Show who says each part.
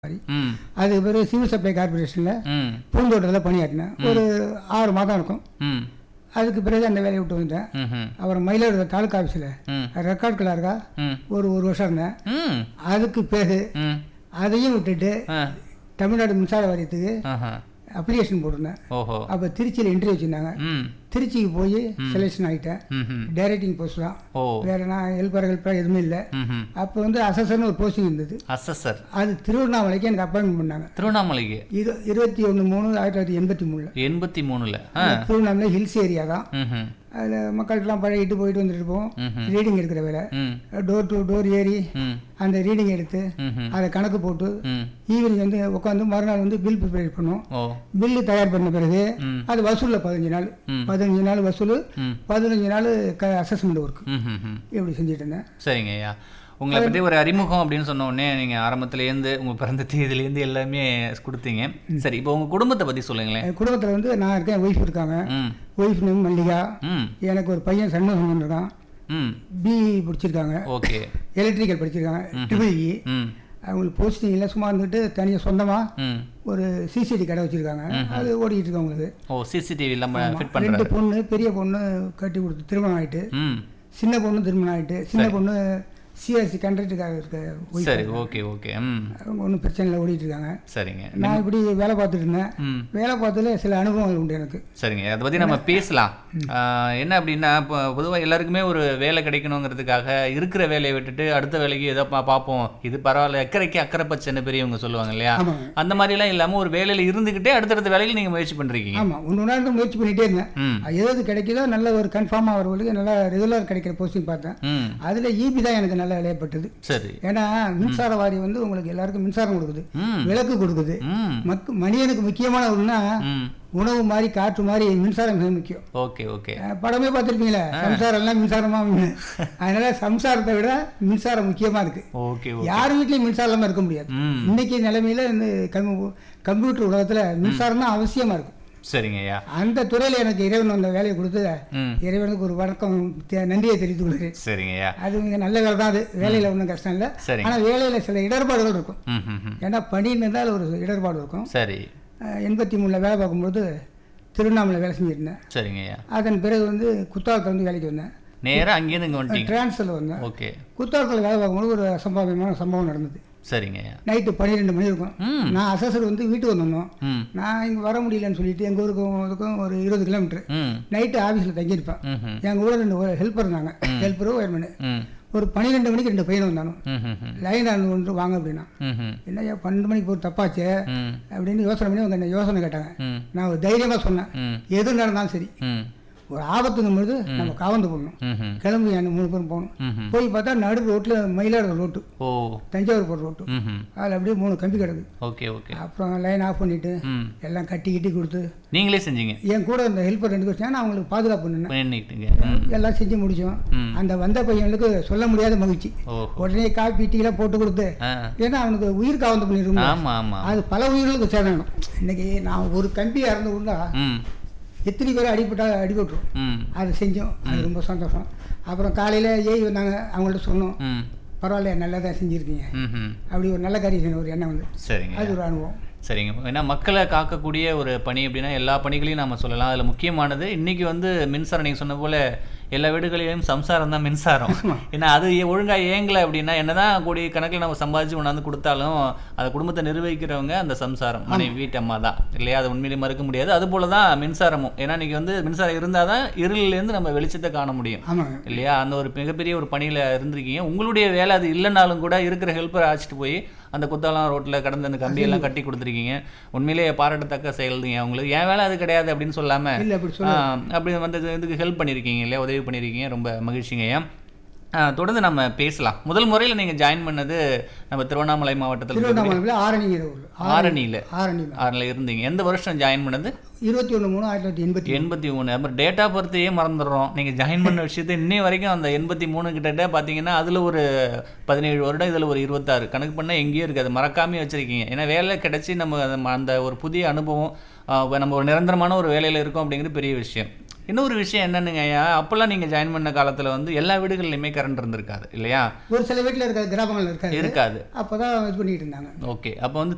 Speaker 1: மாதிரி
Speaker 2: ம்
Speaker 1: அதுக்கு பிறகு சிவில் சப்ளை கார்பரேஷனில்
Speaker 2: ம்
Speaker 1: பூந்தோட்டத்தில் பணியாற்றினேன் ஒரு ஆறு மாதம் இருக்கும்
Speaker 2: ம்
Speaker 1: அதுக்கு பிறகு அந்த வேலையை விட்டு வந்துட்டேன்
Speaker 2: ம்ஹும்.
Speaker 1: அப்புறம் மயிலாடுதுறை தாலுக்கா ஆஃபீஸில்
Speaker 2: ம்
Speaker 1: ரெக்கார்ட் கிளார்க்கா
Speaker 2: ம்
Speaker 1: ஒரு ஒரு வருஷம் இருந்தேன்
Speaker 2: ம்
Speaker 1: அதுக்கு பிறகு
Speaker 2: ம்
Speaker 1: அதையும் விட்டுட்டு
Speaker 2: ஆ
Speaker 1: தமிழ்நாடு மின்சார வாரியத்துக்கு
Speaker 2: ஆஹா
Speaker 1: அப்ளிகேஷன் போட்டிருந்தேன்
Speaker 2: ஓஹோ
Speaker 1: அப்போ திருச்சியில் இன்டர்வியூ வச்சுருந்தாங்க
Speaker 2: ம்
Speaker 1: திருச்சிக்கு போய் செலெக்ஷன் ஆகிட்டேன்
Speaker 2: ம்ஹும்.
Speaker 1: டைரக்டிங் போஸ்ட் தான்
Speaker 2: ஓ
Speaker 1: வேறு நான் ஹெல்ப்பர் ஹெல்ப்பர் எதுவுமே இல்லை
Speaker 2: ம்ஹும்.
Speaker 1: அப்போ வந்து அசஸர்னு ஒரு போஸ்டிங் இருந்தது
Speaker 2: அசஸர்
Speaker 1: அது திருவண்ணாமலைக்கு எனக்கு அப்பாயின்மெண்ட் பண்ணாங்க
Speaker 2: திருவண்ணாமலைக்கு
Speaker 1: இரு இருபத்தி ஒன்று மூணு ஆயிரத்தி தொள்ளாயிரத்தி எண்பத்தி மூணில்
Speaker 2: எண்பத்தி மூணுல ஆ
Speaker 1: திருவண்ணாமலை ஹில்ஸ் ஏரியா தான்
Speaker 2: ம்ஹும்.
Speaker 1: அதில் மக்கள்கிட்டலாம் பழகிட்டு போயிட்டு வந்துட்டு இருப்போம்
Speaker 2: ம்ஹும்.
Speaker 1: ரீடிங் எடுக்கிற வேலை
Speaker 2: ம்
Speaker 1: டோர் டு டோர் ஏறி
Speaker 2: ம்
Speaker 1: அந்த ரீடிங் எடுத்து
Speaker 2: ம்ஹும்.
Speaker 1: அதை கணக்கு போட்டு
Speaker 2: ம்
Speaker 1: ஈவினிங் வந்து உட்காந்து மறுநாள் வந்து பில் ப்ரிப்பேர் பண்ணுவோம்
Speaker 2: ஓ
Speaker 1: பில்லு தயார் பண்ண பிறகு
Speaker 2: ம்
Speaker 1: அது வசூலில் பதினஞ்சு நாள்
Speaker 2: ம்.
Speaker 1: பதினஞ்சு நாள் வசூல்
Speaker 2: ம்
Speaker 1: பதினஞ்சு நாள் க அசஸ்மெண்ட் ஒர்க்
Speaker 2: ம்ஹும். ம்
Speaker 1: இப்படி செஞ்சுட்டு இருந்தேன்
Speaker 2: சரிங்க ஐயா உங்களை பற்றி ஒரு அறிமுகம் அப்படின்னு சொன்ன உடனே நீங்கள் ஆரம்பத்துலேருந்து உங்கள் பிறந்த தேதியிலேருந்து எல்லாமே கொடுத்தீங்க சரி இப்போ உங்கள் குடும்பத்தை பற்றி சொல்லுங்களேன்
Speaker 1: என் குடும்பத்தில் வந்து நான் இருக்கேன் ஒய்ஃப் இருக்காங்க
Speaker 2: ம்
Speaker 1: ஒய்ஃப் நேம் மல்லிகா
Speaker 2: ம்
Speaker 1: எனக்கு ஒரு பையன் சண்முகம் இருக்கான்
Speaker 2: ம்
Speaker 1: பிஇ படிச்சிருக்காங்க
Speaker 2: ஓகே
Speaker 1: எலக்ட்ரிக்கல் படிச்சிருக்காங்க ட்ரிபிள் இ
Speaker 2: ம்
Speaker 1: அவங்களுக்கு போஸ்டிங் இல்லை சும்மா இருந்துட்டு தனியாக சொந்தமாக
Speaker 2: ம்
Speaker 1: ஒரு சிசிடி கடை வச்சுருக்காங்க அது ஓடிக்கிட்டு இருக்கு அவங்களுக்கு
Speaker 2: ஓ சிசிடிவி நம்ம ஃபிட்
Speaker 1: ரெண்டு
Speaker 2: பண்ணுறாரு
Speaker 1: பொண்ணு பெரிய பொண்ணு கட்டி கொடுத்து திருமணம் ஆயிட்டு
Speaker 2: ம்
Speaker 1: சின்ன பொண்ணு திருமணம் ஆயிட்டு சின்ன பொண்ணு சிஆர்சி கண்ட்ராக்டுக்காக இருக்க wife.
Speaker 2: சரி ஓகே ஓகே ம்
Speaker 1: அவங்க ஒன்றும் பிரச்சனை இல்லை ஓடிட்டு இருக்காங்க
Speaker 2: சரிங்க
Speaker 1: நான் இப்படி வேலை பார்த்துட்டு இருந்தேன்
Speaker 2: ம்
Speaker 1: வேலை பார்த்ததுல சில அனுபவங்கள் உண்டு எனக்கு
Speaker 2: சரிங்க அதை பற்றி நம்ம பேசலாம் ஆஹ் என்ன அப்படின்னா இப்போ பொதுவாக எல்லாருக்குமே ஒரு வேலை கிடைக்கணுங்கிறதுக்காக இருக்கிற வேலையை விட்டுட்டு அடுத்த வேலைக்கு ஏதோ பா பார்ப்போம் இது பரவாயில்ல அக்கறைக்கு அக்கறை பச்சைன்னு பெரியவங்க சொல்லுவாங்க இல்லையா
Speaker 1: ஆமாங்க
Speaker 2: அந்த மாதிரிலாம் இல்லாமல் ஒரு வேலையில் இருந்துக்கிட்டே அடுத்தடுத்த வேலைக்கு நீங்கள் முயற்சி பண்ணுறீங்க
Speaker 1: ஆமாம் ஒன்று ஒன்றா முயற்சி பண்ணிகிட்டே இருந்தேன்
Speaker 2: ம்
Speaker 1: அது எதாவது கிடைக்குதோ நல்ல ஒரு கன்ஃபார்மாக வரவங்களுக்கு நல்லா ரெகுலர் கிடைக்கிற போஸ்டிங் பார்த்தேன்
Speaker 2: ம்
Speaker 1: அதில் ஈபி தான் எனக்கு நல்ல விளையப்பட்டது
Speaker 2: சரி
Speaker 1: ஏன்னா மின்சார வாரியம் வந்து உங்களுக்கு எல்லாருக்கும் மின்சாரம் கொடுக்குது
Speaker 2: ம்
Speaker 1: விளக்கு கொடுக்குது
Speaker 2: ம்
Speaker 1: மக்கு மனிதனுக்கு முக்கியமான ஒன்றுனா
Speaker 2: ம்
Speaker 1: உணவு மாதிரி காற்று மாதிரி மின்சாரம் மிக முக்கியம்
Speaker 2: ஓகே ஓகே
Speaker 1: அஹ் படமே பார்த்துருப்பீங்களே சம்சாரம் எல்லாம் மின்சாரமா மின்னு. அதனால சம்சாரத்தை விட மின்சாரம் முக்கியமா இருக்கு
Speaker 2: ஓகே ஓகே
Speaker 1: யார் வீட்லயும் மின்சாரம் இல்லாம இருக்க முடியாது
Speaker 2: ம்
Speaker 1: இன்னைக்கு நிலைமையில இந்த கம்யூ- கம்ப்யூட்டர் உலகத்துல மின்சாரம் தான் அவசியமா இருக்கும்
Speaker 2: சரிங்க ஐயா
Speaker 1: அந்த துறையில எனக்கு இறைவன் அந்த வேலையை கொடுத்து
Speaker 2: ம்
Speaker 1: இறைவனுக்கு ஒரு வணக்கம் தே- நன்றியை தெரிவித்துக் கொள்கிறேன்
Speaker 2: சரிங்க ஐயா
Speaker 1: அது மிக நல்ல வேலை தான் அது வேலையில ஒன்றும் கஷ்டம் இல்லை
Speaker 2: சரிங்க
Speaker 1: ஆனா வேலையில சில இடர்பாடுகள் இருக்கும்
Speaker 2: ம் ம் ம்
Speaker 1: ஏன்னா பணின்னு இருந்தால் ஒரு இடர்பாடு இருக்கும்
Speaker 2: சரி
Speaker 1: அஹ் எண்பத்தி மூணில் வேலை பார்க்கும்போது திருவண்ணாமலை வேலை செஞ்சுருந்தேன்
Speaker 2: சரிங்க ஐயா
Speaker 1: அதன் பிறகு வந்து குத்தாலத்தில் வந்து வேலைக்கு வந்தேன்
Speaker 2: நேராக அங்கேருந்து இங்கே வந்துட்டீங்க
Speaker 1: டிரான்ஸ்ஃபரில் வந்தேன்
Speaker 2: ஓகே
Speaker 1: குத்தாலத்தில் வேலை பார்க்கும்போது ஒரு அசம்பாவியமான சம்பவம் நடந்தது
Speaker 2: சரிங்க ஐயா
Speaker 1: நைட்டு பன்னிரெண்டு மணி இருக்கும்
Speaker 2: ம்
Speaker 1: நான் அசஸர் வந்து வீட்டுக்கு வந்திருந்தோம்
Speaker 2: ம்
Speaker 1: நான் இங்கே வர முடியலன்னு சொல்லிட்டு எங்கள் ஊருக்கும் இதுக்கும் ஒரு இருபது கிலோமீட்டர்
Speaker 2: ம்
Speaker 1: நைட்டு ஆஃபீஸில் தங்கியிருப்பேன்
Speaker 2: ம் ம்
Speaker 1: எங்கள் ஊரில் ரெண்டு ஹெல்ப்பர் இருந்தாங்க ஹெல்ப்பரும் ஒயர்மேனு
Speaker 2: ம்
Speaker 1: ஒரு பன்னிரெண்டு மணிக்கு ரெண்டு பையனும் வந்தானோ
Speaker 2: ம் ம் ம்
Speaker 1: லைன் ஆண்டு கொண்டு வாங்க அப்படின்னா
Speaker 2: ம் ம்
Speaker 1: என்னய்யா பன்னெண்டு மணிக்கு போய் தப்பாச்சே
Speaker 2: ம்
Speaker 1: அப்படின்னு யோசனை பண்ணி அவங்க என்ன யோசனை கேட்டாங்க
Speaker 2: ம்
Speaker 1: நான் ஒரு தைரியமாக சொன்னேன்
Speaker 2: ம்
Speaker 1: எது நடந்தாலும் சரி
Speaker 2: ம்
Speaker 1: ஒரு ஆபத்துங்கும் பொழுது நம்ம காவந்து போடணும்
Speaker 2: ம் ம்
Speaker 1: கிளம்பி அந்த மூணு பேரும் போகணும்
Speaker 2: ம் ம்
Speaker 1: போய் பார்த்தா நடு ரோட்டில் மயிலாடுதுறை ரோட்டு
Speaker 2: ஓ
Speaker 1: தஞ்சாவூர் போகிற ரோட்டு
Speaker 2: ம் ம்
Speaker 1: அதில் அப்படியே மூணு கம்பி கிடக்கு
Speaker 2: ஓகே ஓகே
Speaker 1: அப்புறம் லைன் ஆஃப் பண்ணிவிட்டு
Speaker 2: ம்
Speaker 1: எல்லாம் கட்டி கிட்டி கொடுத்து
Speaker 2: நீங்களே செஞ்சீங்க
Speaker 1: என் கூட இந்த ஹெல்ப்பர் ரெண்டு பேர் நான் அவங்களுக்கு பாதுகாப்பு நின்னேன்
Speaker 2: பண்ணிக்கிட்டீங்க ம்
Speaker 1: எல்லாம் செஞ்சு முடிச்சோம்
Speaker 2: ம்
Speaker 1: அந்த வந்த பையனுக்கு சொல்ல முடியாத மகிழ்ச்சி
Speaker 2: ஓஹோ
Speaker 1: உடனே காப்பி டீலாம் போட்டு கொடுத்து
Speaker 2: ஆ
Speaker 1: ஏன்னா அவனுக்கு உயிர் காவந்து பண்ணிருக்கோம்
Speaker 2: ஆமாம் ஆமாம்
Speaker 1: அது பல உயிர்களுக்கு சேதம் இன்னைக்கு நான் ஒரு கம்பி இறந்து கொண்டா
Speaker 2: ம்
Speaker 1: எத்தனை பேர் அடிபட்டா அடிபட்டுரும்
Speaker 2: ம்
Speaker 1: அது செஞ்சோம் அது ரொம்ப சந்தோஷம் அப்புறம் காலையில் ஏய் வந்தாங்க அவங்கள்ட்ட சொன்னோம்
Speaker 2: ம்
Speaker 1: பரவாயில்ல நல்லா தான் செஞ்சுருக்கீங்க
Speaker 2: ம் ம்
Speaker 1: அப்படி ஒரு நல்ல காரியம் செய்யணும் ஒரு எண்ணம் வந்து
Speaker 2: சரிங்க
Speaker 1: அது ஒரு அனுபவம்
Speaker 2: சரிங்க ஏன்னா மக்களை காக்கக்கூடிய ஒரு பணி அப்படின்னா எல்லா பணிகளையும் நம்ம சொல்லலாம் அதில் முக்கியமானது இன்னைக்கு வந்து மின்சாரம் நீங்கள் சொன்ன போல எல்லா வீடுகளிலும் சம்சாரம் தான் மின்சாரம் ஏன்னா அது ஒழுங்காக இயங்கலை அப்படின்னா என்னதான் கோடி கணக்கில் நம்ம சம்பாதிச்சு கொண்டாந்து கொடுத்தாலும் அந்த குடும்பத்தை நிர்வகிக்கிறவங்க அந்த சம்சாரம் மனைவி வீட்டு அம்மா தான் இல்லையா அது உண்மையிலே மறுக்க முடியாது அது போல தான் மின்சாரமும் ஏன்னா இன்னைக்கு வந்து மின்சாரம் இருந்தால் தான் இருளிலேருந்து நம்ம வெளிச்சத்தை காண முடியும்
Speaker 1: ஆமாங்க
Speaker 2: இல்லையா அந்த ஒரு மிகப்பெரிய ஒரு பணியில் இருந்திருக்கீங்க உங்களுடைய வேலை அது இல்லைனாலும் கூட இருக்கிற ஹெல்ப்பரை அழைச்சிட்டு போய் அந்த குத்தாலம் ரோட்டில் கடந்த அந்த கம்பியெல்லாம் கட்டி கொடுத்துருக்கீங்க உண்மையிலேயே பாராட்டத்தக்க செயல்துங்க உங்களுக்கு என் வேலை அது கிடையாது அப்படின்னு சொல்லாமல்
Speaker 1: இல்லை அப்படி சொல்ல
Speaker 2: அப்படி வந்து இதுக்கு ஹெல்ப் பண்ணியிருக்கீங்க இல்லையா உதவி பண்ணியிருக்கீங்க ரொம்ப மகிழ்ச்சிங்க ஐயா ஆ, தொடர்ந்து நம்ம பேசலாம் முதல் முறையில் நீங்கள் ஜாயின் பண்ணது நம்ம திருவண்ணாமலை மாவட்டத்தில்
Speaker 1: திருவண்ணாமலையில் ஆரணிங்கிற ஊர்
Speaker 2: ஆரணியில்
Speaker 1: ஆரணி
Speaker 2: ஆறில் இருந்தீங்க எந்த வருஷம் ஜாயின் பண்ணது
Speaker 1: இருபத்தி ஒன்று மூணு ஆயிரத்தி தொள்ளாயிரத்தி எண்பத்தி
Speaker 2: எண்பத்தி மூணு அப்புறம் டேட் ஆஃப் பர்த்தையே மறந்துடுறோம் நீங்கள் ஜாயின் பண்ண விஷயத்தை இன்னை வரைக்கும் அந்த எண்பத்தி மூணு கிட்டத்தட்ட பார்த்தீங்கன்னா அதில் ஒரு பதினேழு வருடம் இதில் ஒரு இருபத்தாறு கணக்கு பண்ணால் எங்கேயும் இருக்குது அது மறக்காமே வச்சுருக்கீங்க ஏன்னா வேலை கிடச்சி நம்ம அந்த- அந்த ஒரு புதிய அனுபவம் ஆஹ் நம்ம ஒரு நிரந்தரமான ஒரு வேலையில் இருக்கோம் அப்படிங்கிறது பெரிய விஷயம் இன்னொரு விஷயம் என்னன்னுங்க ஐயா அப்போல்லாம் நீங்கள் ஜாயின் பண்ண காலத்தில் வந்து எல்லா வீடுகள்லையுமே கரண்ட் இருந்திருக்காது இல்லையா
Speaker 1: ஒரு சில வீட்டில் இருக்க கிராமங்கள் இருக்காது
Speaker 2: இருக்காது
Speaker 1: அப்போ தான் இது பண்ணிட்டு இருந்தாங்க
Speaker 2: ஓகே அப்போ வந்து